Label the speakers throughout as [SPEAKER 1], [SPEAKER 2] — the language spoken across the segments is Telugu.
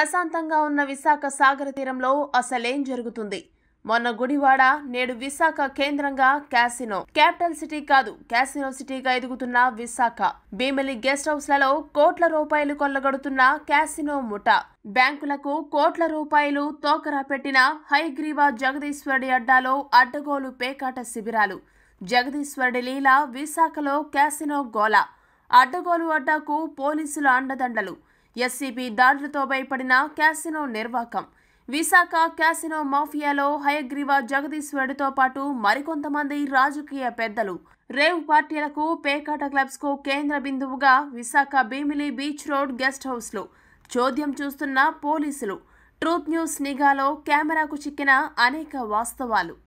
[SPEAKER 1] ప్రశాంతంగా ఉన్న విశాఖ సాగర తీరంలో అసలేం జరుగుతుంది మొన్న గుడివాడ నేడు విశాఖ కేంద్రంగా క్యాసినో క్యాపిటల్ సిటీ కాదు క్యాసినో సిటీగా ఎదుగుతున్న విశాఖ భీమిలి గెస్ట్ హౌస్లలో కోట్ల రూపాయలు కొల్లగొడుతున్న క్యాసినో ముఠ బ్యాంకులకు కోట్ల రూపాయలు తోకరా పెట్టిన హైగ్రీవా జగదీశ్వరుడి అడ్డాలో అడ్డగోలు పేకాట శిబిరాలు జగదీశ్వరుడి లీల విశాఖలో క్యాసినో గోల అడ్డగోలు అడ్డాకు పోలీసుల అండదండలు ఎస్సీబీ దాడులతో భయపడిన క్యాసినో నిర్వాకం విశాఖ క్యాసినో మాఫియాలో హయగ్రీవ జగదీశ్వరుడితో పాటు మరికొంతమంది రాజకీయ పెద్దలు రేవ్ పార్టీలకు పేకాట క్లబ్స్ కు కేంద్ర బిందువుగా Visakha Bheemili beach road guest house లో చోద్యం చూస్తున్న పోలీసులు ట్రూత్ న్యూస్ నిఘాలో కెమెరాకు చిక్కిన అనేక వాస్తవాలు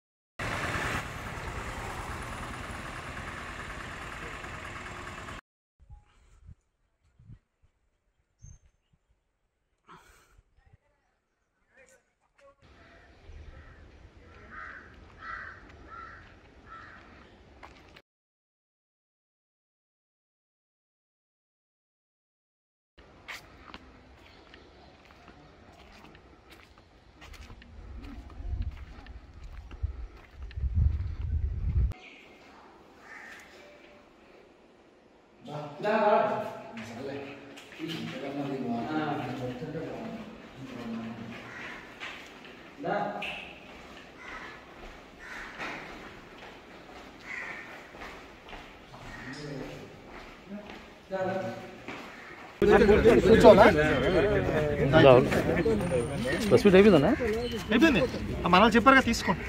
[SPEAKER 2] బస్ మీట్ అయిపోయిందన్నా
[SPEAKER 3] అయిపోయింది ఆ మనల్ని చెప్పారుగా తీసుకోండి